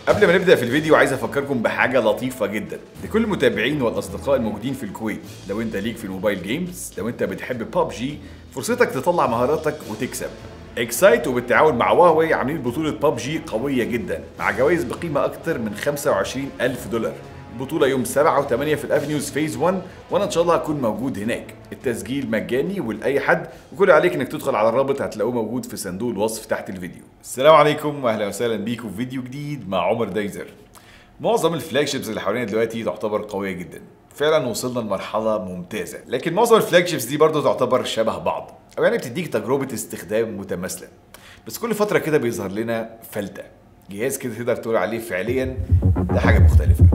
قبل ما نبدا في الفيديو عايز افكركم بحاجه لطيفه جدا لكل المتابعين والاصدقاء الموجودين في الكويت لو انت ليك في الموبايل جيمز لو انت بتحب ببجي فرصتك تطلع مهاراتك وتكسب اكسايت وبالتعاون مع هواوي عاملين بطولة ببجي قوية جدا مع جوائز بقيمة أكتر من 25 ألف دولار البطولة يوم 7 و8 في الافنيوز فيز 1 وانا ان شاء الله هكون موجود هناك التسجيل مجاني ولاي حد وكل عليك انك تدخل على الرابط هتلاقوه موجود في صندوق الوصف تحت الفيديو السلام عليكم واهلا وسهلا بيكم في فيديو جديد مع عمر دايزر معظم الفلاج شيبس اللي حوالينا دلوقتي تعتبر قوية جدا فعلا وصلنا لمرحلة ممتازة لكن معظم الفلاج شيبس دي برضه تعتبر شبه بعض او يعني بتديك تجربة استخدام متماثلة بس كل فترة كده بيظهر لنا فلتة جهاز كده تقدر تقول عليه فعليا ده حاجة مختلفة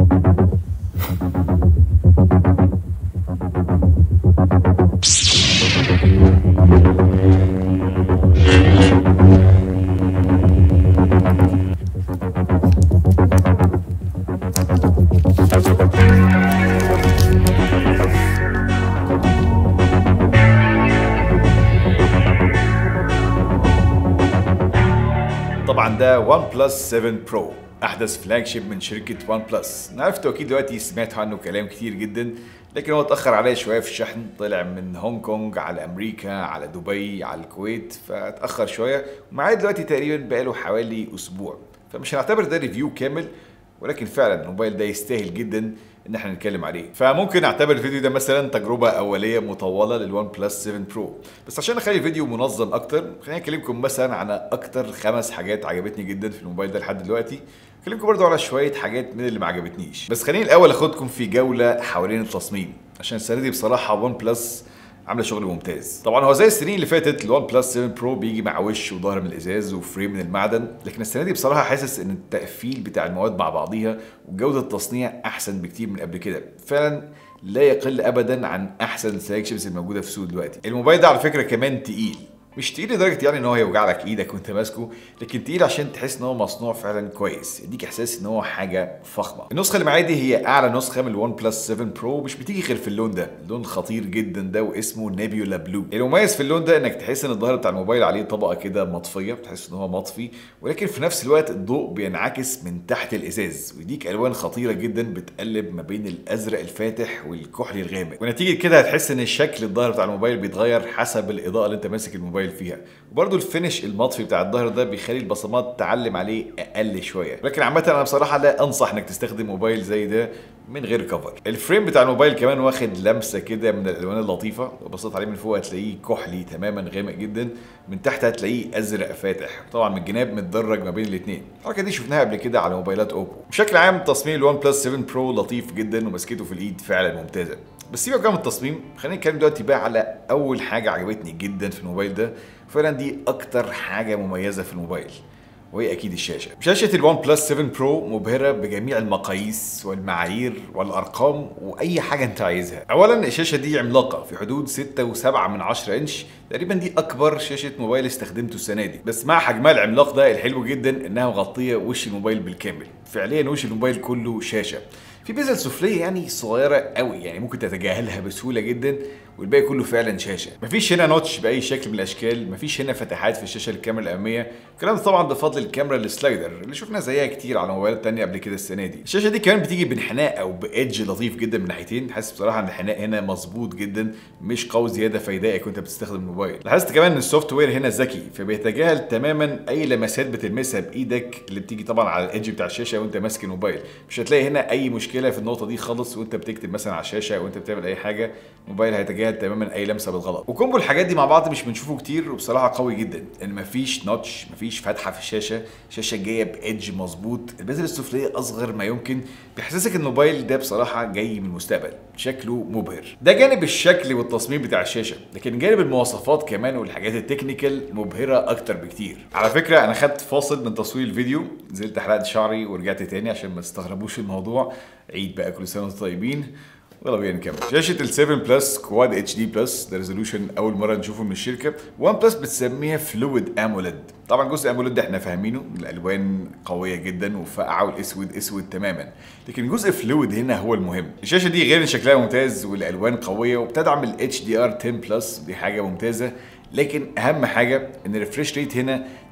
طبعا ده ون بلس 7 برو احدث فلاج شيب من شركه ون بلس انا عرفت اكيد دلوقتي سمعت عنه كلام كتير جدا لكن هو اتاخر عليا شويه في الشحن طلع من هونج كونج على امريكا على دبي على الكويت فاتاخر شويه ومعايا دلوقتي تقريبا بقاله حوالي اسبوع فمش هنعتبر ده ريفيو كامل ولكن فعلا الموبايل ده يستاهل جدا ان احنا نتكلم عليه فممكن اعتبر الفيديو ده مثلا تجربه اوليه مطوله للون بلس 7 برو بس عشان اخلي الفيديو منظم اكتر خليني اكلمكم مثلا عن اكتر خمس حاجات عجبتني جدا في الموبايل ده لحد دلوقتي اكلمكم برضو على شويه حاجات من اللي ما عجبتنيش بس خليني الاول اخدكم في جوله حوالين التصميم عشان السنه دي بصراحه ون بلس عامله شغل ممتاز طبعا هو زي السنين اللي فاتت الون بلس 7 برو بيجي مع وش وظهر من الازاز وفريم من المعدن لكن السنه دي بصراحه حاسس ان التقفيل بتاع المواد مع بعضيها وجوده التصنيع احسن بكتير من قبل كده فعلا لا يقل ابدا عن احسن الفلاج شيبس الموجوده في السوق دلوقتي الموبايل ده على فكره كمان تقيل مش تقيل لدرجه يعني ان هو يوجع لك ايدك وانت ماسكه لكن تقيل عشان تحس ان هو مصنوع فعلا كويس يديك احساس ان هو حاجه فخمه النسخه اللي معايا دي هي اعلى نسخه من الون بلس 7 برو مش بتيجي غير في اللون ده لون خطير جدا ده واسمه نيبيولا بلو المميز في اللون ده انك تحس ان الظهر بتاع الموبايل عليه طبقه كده مطفيه بتحس ان هو مطفي ولكن في نفس الوقت الضوء بينعكس من تحت الازاز ويديك الوان خطيره جدا بتقلب ما بين الازرق الفاتح والكحلي الغامق ونتيجه كده هتحس ان شكل الظهر بتاع الموبايل بيتغير حسب الاضاءه اللي انت ماسك الموبايل فيها وبرده الفينش المطفي بتاع الظهر ده بيخلي البصمات تعلم عليه اقل شويه لكن عامه انا بصراحه لا انصح انك تستخدم موبايل زي ده من غير كفر الفريم بتاع الموبايل كمان واخد لمسه كده من الالوان اللطيفه لو بصيت عليه من فوق هتلاقيه كحلي تماما غامق جدا من تحت هتلاقيه ازرق فاتح طبعا من الجناب متدرج ما بين الاثنين الحركه دي شفناها قبل كده على موبايلات اوبو بشكل عام تصميم الون بلس 7 برو لطيف جدا ومسكته في الايد فعلا ممتازه بس سيبك بقى من التصميم خلينا نتكلم دلوقتي بقى على اول حاجه عجبتني جدا في الموبايل ده فعلا دي اكتر حاجه مميزه في الموبايل وهي اكيد الشاشه شاشه الون بلس 7 برو مبهره بجميع المقاييس والمعايير والارقام واي حاجه انت عايزها اولا الشاشه دي عملاقه في حدود 6.7 من 10 انش تقريبا دي اكبر شاشه موبايل استخدمته السنه دي بس مع حجمها العملاق ده الحلو جدا انها مغطيه وش الموبايل بالكامل فعليا وش الموبايل كله شاشه في بيزل سفليه يعني صغيره قوي يعني ممكن تتجاهلها بسهوله جدا والباقي كله فعلا شاشه مفيش هنا نوتش باي شكل من الاشكال مفيش هنا فتحات في الشاشه الكاميرا الاماميه الكلام ده طبعا بفضل الكاميرا السلايدر اللي شفنا زيها كتير على موبايلات تانية قبل كده السنه دي الشاشه دي كمان بتيجي بانحناء او بايدج لطيف جدا من ناحيتين حاسس بصراحه ان الانحناء هنا مظبوط جدا مش قوي زياده فيضايقك وانت بتستخدم الموبايل لاحظت كمان ان السوفت وير هنا ذكي فبيتجاهل تماما اي لمسات بتلمسها بايدك اللي بتيجي طبعا على الايدج بتاع الشاشه وانت ماسك الموبايل مش هتلاقي هنا اي مشكله في النقطه دي خالص وانت بتكتب مثلا على الشاشه او انت بتعمل اي حاجه الموبايل هيتجاهل تماما اي لمسه بالغلط وكومبو الحاجات دي مع بعض مش بنشوفه كتير وبصراحه قوي جدا ان مفيش نوتش مفيش فتحه في الشاشه الشاشه جايه بايدج مظبوط البذره السفليه اصغر ما يمكن بيحسسك ان الموبايل ده بصراحه جاي من المستقبل شكله مبهر ده جانب الشكل والتصميم بتاع الشاشه لكن جانب المواصفات كمان والحاجات التكنيكال مبهره اكتر بكتير على فكره انا خدت فاصل من تصوير الفيديو نزلت حلقت شعري ورجعت تاني عشان ما تستغربوش الموضوع عيد بقى كل سنه وانتم طيبين يلا بينا نكمل شاشه ال 7 بلس كواد اتش دي بلس ده ريزولوشن اول مره نشوفه من الشركه وان بلس بتسميها فلويد اموليد طبعا جزء اموليد ده احنا فاهمينه الالوان قويه جدا وفاقعه والاسود اسود تماما لكن جزء فلويد هنا هو المهم الشاشه دي غير ان شكلها ممتاز والالوان قويه وبتدعم ال اتش دي ار 10 بلس دي حاجه ممتازه لكن اهم حاجه ان الريفريش ريت هنا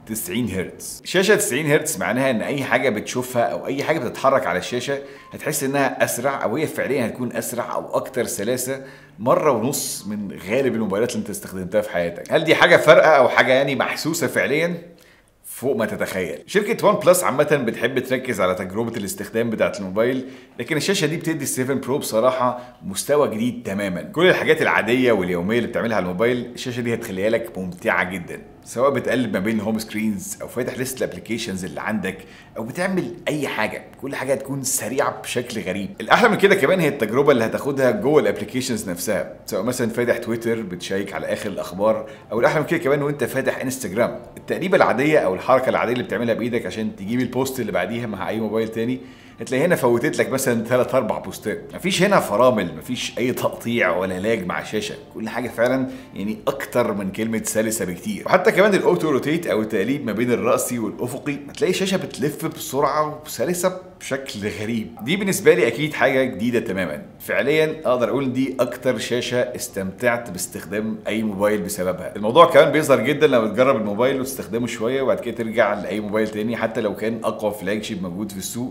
90 هرتز شاشة 90 هرتز معناها ان اي حاجة بتشوفها او اي حاجة بتتحرك على الشاشة هتحس انها اسرع او هي فعليا هتكون اسرع او اكتر سلاسة مرة ونص من غالب الموبايلات اللي انت استخدمتها في حياتك هل دي حاجة فارقة او حاجة يعني محسوسة فعليا فوق ما تتخيل شركة وان بلس عامة بتحب تركز على تجربة الاستخدام بتاعة الموبايل لكن الشاشة دي بتدي ال 7 برو بصراحة مستوى جديد تماما كل الحاجات العادية واليومية اللي بتعملها على الموبايل الشاشة دي هتخليها لك ممتعة جدا سواء بتقلب ما بين الهوم سكرينز او فاتح ليست الابلكيشنز اللي عندك او بتعمل اي حاجه كل حاجه هتكون سريعه بشكل غريب الاحلى من كده كمان هي التجربه اللي هتاخدها جوه الابلكيشنز نفسها سواء مثلا فاتح تويتر بتشيك على اخر الاخبار او الاحلى من كده كمان وانت فاتح انستجرام التقريبه العاديه او الحركه العاديه اللي بتعملها بايدك عشان تجيب البوست اللي بعديها مع اي موبايل تاني هتلاقي هنا فوتت لك مثلا ثلاث اربع بوستات مفيش هنا فرامل مفيش اي تقطيع ولا لاج مع الشاشه كل حاجه فعلا يعني اكتر من كلمه سلسه بكتير وحتى كمان الاوتو روتيت او التقليب ما بين الراسي والافقي هتلاقي الشاشه بتلف بسرعه وسلسه بشكل غريب دي بالنسبه لي اكيد حاجه جديده تماما فعليا اقدر اقول دي اكتر شاشه استمتعت باستخدام اي موبايل بسببها الموضوع كمان بيظهر جدا لما تجرب الموبايل وتستخدمه شويه وبعد كده ترجع لاي موبايل تاني حتى لو كان اقوى فلاج شيب موجود في السوق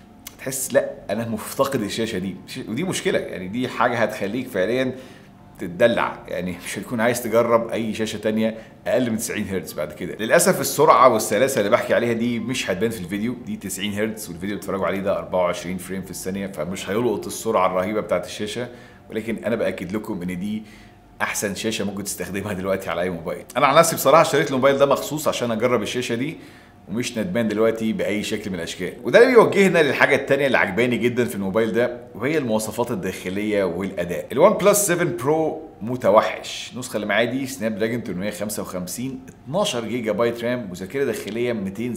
تحس لا انا مفتقد الشاشه دي ودي مشكله يعني دي حاجه هتخليك فعليا تتدلع يعني مش هتكون عايز تجرب اي شاشه تانية اقل من 90 هرتز بعد كده للاسف السرعه والسلاسه اللي بحكي عليها دي مش هتبان في الفيديو دي 90 هرتز والفيديو اللي بتتفرجوا عليه ده 24 فريم في الثانيه فمش هيلقط السرعه الرهيبه بتاعت الشاشه ولكن انا باكد لكم ان دي احسن شاشه ممكن تستخدمها دلوقتي على اي موبايل انا عن نفسي بصراحه اشتريت الموبايل ده مخصوص عشان اجرب الشاشه دي ومش ندمان دلوقتي باي شكل من الاشكال وده اللي بيوجهنا للحاجه الثانيه اللي عجباني جدا في الموبايل ده وهي المواصفات الداخليه والاداء الوان بلس 7 برو متوحش النسخه اللي معايا دي سناب دراجون 855 12 جيجا بايت رام وذاكره داخليه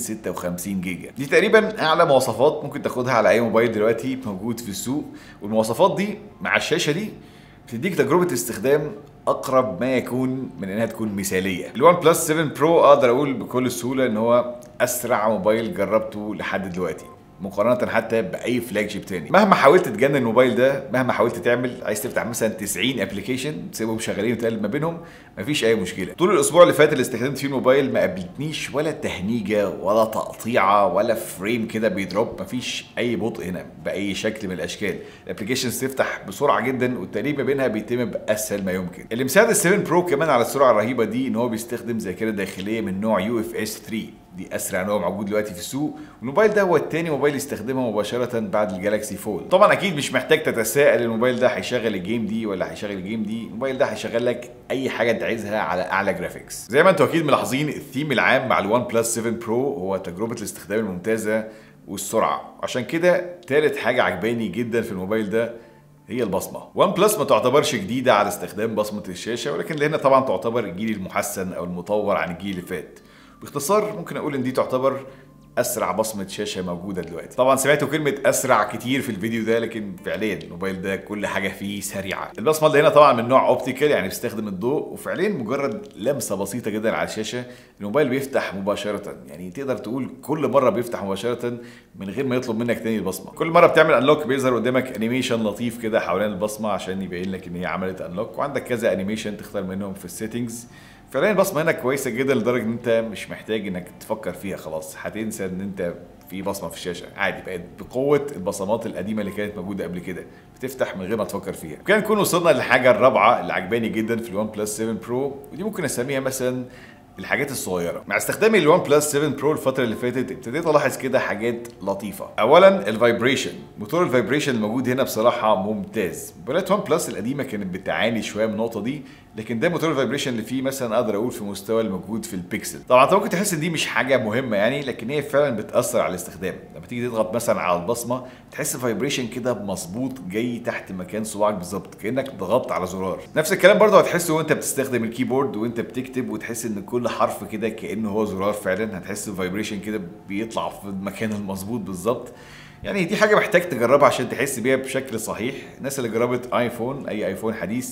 256 جيجا دي تقريبا اعلى مواصفات ممكن تاخدها على اي موبايل دلوقتي موجود في السوق والمواصفات دي مع الشاشه دي بتديك تجربه استخدام اقرب ما يكون من انها تكون مثاليه الوان بلس 7 برو اقدر اقول بكل سهوله ان هو اسرع موبايل جربته لحد دلوقتي مقارنة حتى بأي فلاج شيب تاني مهما حاولت تجنن الموبايل ده مهما حاولت تعمل عايز تفتح مثلا 90 ابلكيشن تسيبهم شغالين وتقلب ما بينهم مفيش أي مشكلة طول الأسبوع اللي فات اللي استخدمت فيه الموبايل ما قابلتنيش ولا تهنيجة ولا تقطيعة ولا فريم كده بيدروب مفيش أي بطء هنا بأي شكل من الأشكال الابلكيشنز تفتح بسرعة جدا والتقليب ما بينها بيتم بأسهل ما يمكن اللي مساعد ال 7 برو كمان على السرعة الرهيبة دي إن هو بيستخدم ذاكرة داخلية من نوع يو اف اس 3 دي اسرع نوع موجود دلوقتي في السوق والموبايل ده هو التاني موبايل يستخدمه مباشره بعد الجالاكسي فولد طبعا اكيد مش محتاج تتساءل الموبايل ده هيشغل الجيم دي ولا هيشغل الجيم دي الموبايل ده هيشغل لك اي حاجه انت عايزها على اعلى جرافيكس زي ما انتم اكيد ملاحظين الثيم العام مع الوان بلس 7 برو هو تجربه الاستخدام الممتازه والسرعه عشان كده تالت حاجه عجباني جدا في الموبايل ده هي البصمه وان بلس ما تعتبرش جديده على استخدام بصمه الشاشه ولكن هنا طبعا تعتبر الجيل المحسن او المطور عن الجيل اللي فات باختصار ممكن اقول ان دي تعتبر اسرع بصمه شاشه موجوده دلوقتي طبعا سمعتوا كلمه اسرع كتير في الفيديو ده لكن فعليا الموبايل ده كل حاجه فيه سريعه البصمه اللي هنا طبعا من نوع اوبتيكال يعني بيستخدم الضوء وفعليا مجرد لمسه بسيطه جدا على الشاشه الموبايل بيفتح مباشره يعني تقدر تقول كل مره بيفتح مباشره من غير ما يطلب منك تاني البصمه كل مره بتعمل انلوك بيظهر قدامك انيميشن لطيف كده حوالين البصمه عشان يبين لك ان هي عملت انلوك وعندك كذا انيميشن تختار منهم في السيتنجز فعليا البصمه هنا كويسه جدا لدرجه ان انت مش محتاج انك تفكر فيها خلاص هتنسى ان انت في بصمه في الشاشه عادي بقت بقوه البصمات القديمه اللي كانت موجوده قبل كده بتفتح من غير ما تفكر فيها كان نكون وصلنا للحاجه الرابعه اللي عجباني جدا في الوان بلس 7 برو ودي ممكن اسميها مثلا الحاجات الصغيره مع استخدامي للون بلس 7 برو الفتره اللي فاتت ابتديت الاحظ كده حاجات لطيفه اولا الفايبريشن موتور الفايبريشن الموجود هنا بصراحه ممتاز موبايلات ون بلس القديمه كانت بتعاني شويه من النقطه دي لكن ده موتور الفايبريشن اللي فيه مثلا اقدر اقول في مستوى الموجود في البيكسل طبعا انت ممكن تحس ان دي مش حاجه مهمه يعني لكن هي فعلا بتاثر على الاستخدام لما تيجي تضغط مثلا على البصمه تحس فايبريشن كده مظبوط جاي تحت مكان صباعك بالظبط كانك ضغطت على زرار نفس الكلام برضه هتحسه وانت بتستخدم الكيبورد وانت بتكتب وتحس ان كل حرف كده كانه هو زرار فعلا هتحس الفايبريشن كده بيطلع في المكان المظبوط بالظبط يعني دي حاجه محتاج تجربها عشان تحس بيها بشكل صحيح الناس اللي جربت ايفون اي ايفون حديث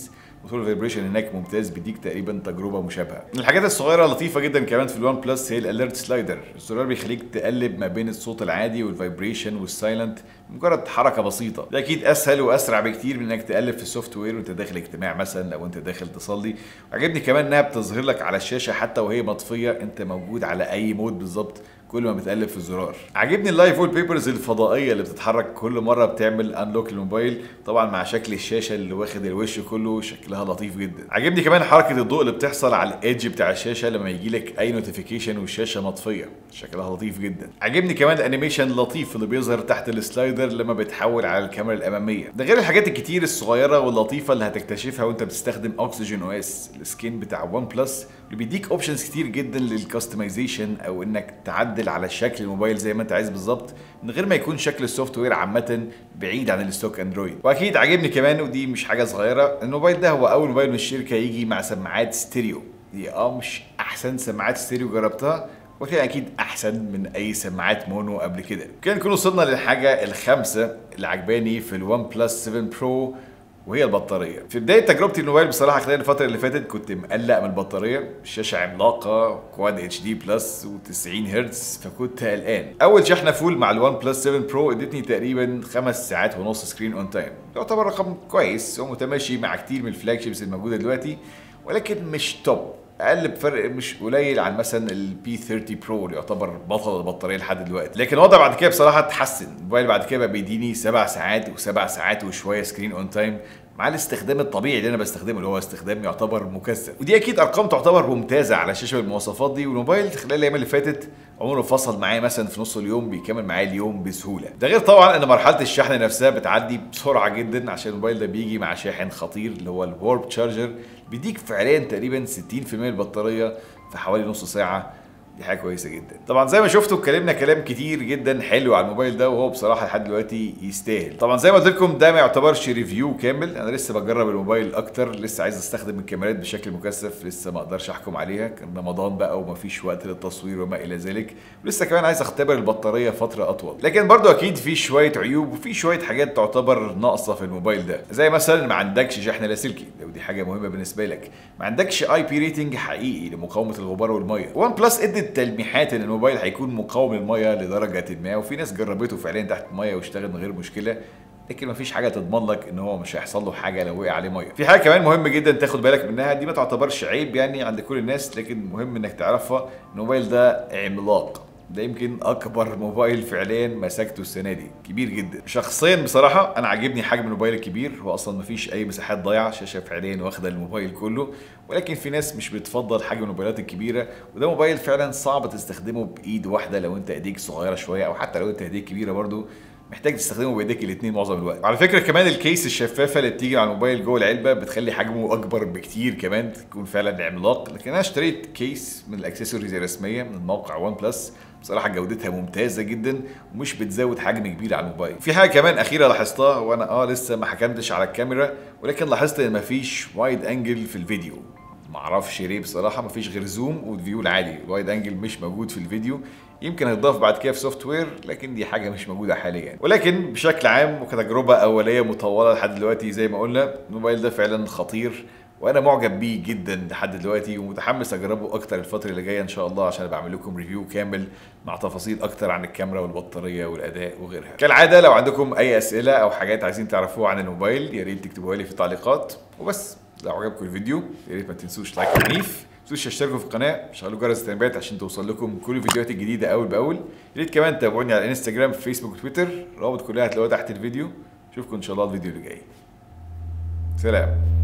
موتور الفايبريشن هناك ممتاز بيديك تقريبا تجربه مشابهه من الحاجات الصغيره اللطيفه جدا كمان في الوان بلس هي الاليرت سلايدر الزرار بيخليك تقلب ما بين الصوت العادي والفايبريشن والسايلنت مجرد حركه بسيطه ده اكيد اسهل واسرع بكتير من انك تقلب في السوفت وير وانت داخل اجتماع مثلا او انت داخل تصلي وعجبني كمان انها بتظهر لك على الشاشه حتى وهي مطفيه انت موجود على اي مود بالظبط كل ما بتقلب في الزرار عاجبني اللايف وول بيبرز الفضائيه اللي بتتحرك كل مره بتعمل انلوك للموبايل طبعا مع شكل الشاشه اللي واخد الوش كله شكلها لطيف جدا عاجبني كمان حركه الضوء اللي بتحصل على الايدج بتاع الشاشه لما يجي لك اي نوتيفيكيشن والشاشه مطفيه شكلها لطيف جدا عاجبني كمان الانيميشن اللطيف اللي بيظهر تحت السلايدر لما بتحول على الكاميرا الاماميه ده غير الحاجات الكتير الصغيره واللطيفه اللي هتكتشفها وانت بتستخدم اوكسجين او اس السكين بتاع ون بلس اللي بيديك اوبشنز كتير جدا للكاستمايزيشن او انك تعدل على شكل الموبايل زي ما انت عايز بالظبط من غير ما يكون شكل السوفت وير عامه بعيد عن الستوك اندرويد واكيد عاجبني كمان ودي مش حاجه صغيره الموبايل ده هو اول موبايل من الشركه يجي مع سماعات ستيريو دي اه مش احسن سماعات ستيريو جربتها ولكن اكيد احسن من اي سماعات مونو قبل كده كده نكون وصلنا للحاجه الخامسه اللي عجباني في الون بلس 7 برو وهي البطاريه في بدايه تجربتي الموبايل بصراحه خلال الفتره اللي فاتت كنت مقلق من البطاريه الشاشه عملاقه كواد اتش دي بلس و90 هرتز فكنت قلقان اول شحنه فول مع الوان بلس 7 برو ادتني تقريبا خمس ساعات ونص سكرين اون تايم يعتبر رقم كويس ومتماشي مع كتير من الفلاج شيبس الموجوده دلوقتي ولكن مش توب اقل بفرق مش قليل عن مثلا البي 30 برو اللي يعتبر بطل البطاريه لحد دلوقتي لكن الوضع بعد كده بصراحه اتحسن الموبايل بعد كده بقى بيديني سبع ساعات وسبع ساعات وشويه سكرين اون تايم مع الاستخدام الطبيعي اللي انا بستخدمه اللي هو استخدام يعتبر مكثف ودي اكيد ارقام تعتبر ممتازه على شاشه بالمواصفات دي والموبايل خلال الايام اللي فاتت عمره فصل معايا مثلا في نص اليوم بيكمل معايا اليوم بسهوله ده غير طبعا ان مرحله الشحن نفسها بتعدي بسرعه جدا عشان الموبايل ده بيجي مع شاحن خطير اللي هو الورب تشارجر بيديك فعليا تقريبا 60% من البطاريه في حوالي نص ساعه دي حاجه كويسه جدا طبعا زي ما شفتوا اتكلمنا كلام كتير جدا حلو على الموبايل ده وهو بصراحه لحد دلوقتي يستاهل طبعا زي ما قلت لكم ده ما يعتبرش ريفيو كامل انا لسه بجرب الموبايل اكتر لسه عايز استخدم الكاميرات بشكل مكثف لسه ما اقدرش احكم عليها كان رمضان بقى ومفيش وقت للتصوير وما الى ذلك ولسه كمان عايز اختبر البطاريه فتره اطول لكن برضو اكيد في شويه عيوب وفي شويه حاجات تعتبر ناقصه في الموبايل ده زي مثلا ما عندكش شحن لاسلكي لو دي حاجه مهمه بالنسبه لك ما عندكش اي بي ريتنج حقيقي لمقاومه الغبار والميه وان بلس ادت تلميحات ان الموبايل هيكون مقاوم للميه لدرجه ما وفي ناس جربته فعليا تحت الميه واشتغل من غير مشكله لكن مفيش حاجه تضمن لك ان هو مش هيحصل له حاجه لو وقع عليه ميه في حاجه كمان مهم جدا تاخد بالك منها دي ما تعتبرش عيب يعني عند كل الناس لكن مهم انك تعرفها ان الموبايل ده عملاق ده يمكن اكبر موبايل فعليا مسكته السنه دي كبير جدا شخصيا بصراحه انا عاجبني حجم الموبايل الكبير هو اصلا مفيش اي مساحات ضايعه شاشه فعليا واخده الموبايل كله ولكن في ناس مش بتفضل حجم الموبايلات الكبيره وده موبايل فعلا صعب تستخدمه بايد واحده لو انت ايديك صغيره شويه او حتى لو انت ايديك كبيره برضو محتاج تستخدمه بايديك الاثنين معظم الوقت على فكره كمان الكيس الشفافه اللي بتيجي على الموبايل جوه العلبه بتخلي حجمه اكبر بكتير كمان تكون فعلا عملاق لكن انا اشتريت كيس من الاكسسوارز الرسميه من موقع وان بلس بصراحه جودتها ممتازه جدا ومش بتزود حجم كبير على الموبايل في حاجه كمان اخيره لاحظتها وانا اه لسه ما حكمتش على الكاميرا ولكن لاحظت ان مفيش وايد انجل في الفيديو معرفش ليه بصراحه مفيش غير زوم والفيو العادي الوايد انجل مش موجود في الفيديو يمكن هيتضاف بعد كده في سوفت وير لكن دي حاجه مش موجوده حاليا ولكن بشكل عام وكتجربه اوليه مطوله لحد دلوقتي زي ما قلنا الموبايل ده فعلا خطير وانا معجب بيه جدا لحد دلوقتي ومتحمس اجربه اكتر الفتره اللي جايه ان شاء الله عشان بعمل لكم ريفيو كامل مع تفاصيل اكتر عن الكاميرا والبطاريه والاداء وغيرها كالعاده لو عندكم اي اسئله او حاجات عايزين تعرفوها عن الموبايل يا ريت تكتبوها لي في التعليقات وبس لو عجبكم الفيديو يا ريت ما تنسوش لايك ونيف تنسوش تشتركوا في القناه شغلوا جرس التنبيهات عشان توصل لكم كل الفيديوهات الجديده اول باول يا ريت كمان تابعوني على الانستجرام فيسبوك وتويتر الروابط كلها هتلاقوها تحت الفيديو اشوفكم ان شاء الله الفيديو اللي جاي سلام